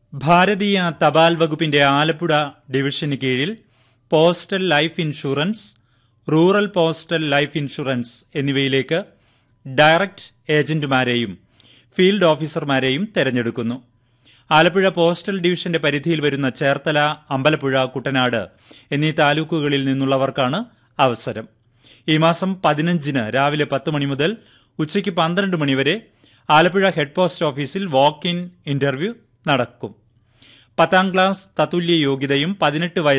ഭാരതീയ തപാൽ വകുപ്പിന്റെ ആലപ്പുഴ ഡിവിഷന് കീഴിൽ postal life insurance rural postal life insurance എന്നിവയിലേക്ക് ഡയറക്ട് ഏജന്റുമാരെയും ഫീൽഡ് ഓഫീസർമാരെയും തെരഞ്ഞെടുക്കുന്നു ആലപ്പുഴ പോസ്റ്റൽ ഡിവിഷന്റെ പരിധിയിൽ വരുന്ന ചേർത്തല അമ്പലപ്പുഴ കുട്ടനാട് എന്നീ താലൂക്കുകളിൽ നിന്നുള്ളവർക്കാണ് അവസരം ഈ മാസം പതിനഞ്ചിന് രാവിലെ പത്ത് മണി മുതൽ ഉച്ചയ്ക്ക് പന്ത്രണ്ട് മണിവരെ ആലപ്പുഴ ഹെഡ് പോസ്റ്റ് ഓഫീസിൽ വാക്ക് ഇൻ ഇന്റർവ്യൂ നടക്കും പത്താം ക്ലാസ് തത്തുല്യ യോഗ്യതയും പതിനെട്ട് വയസ്സ്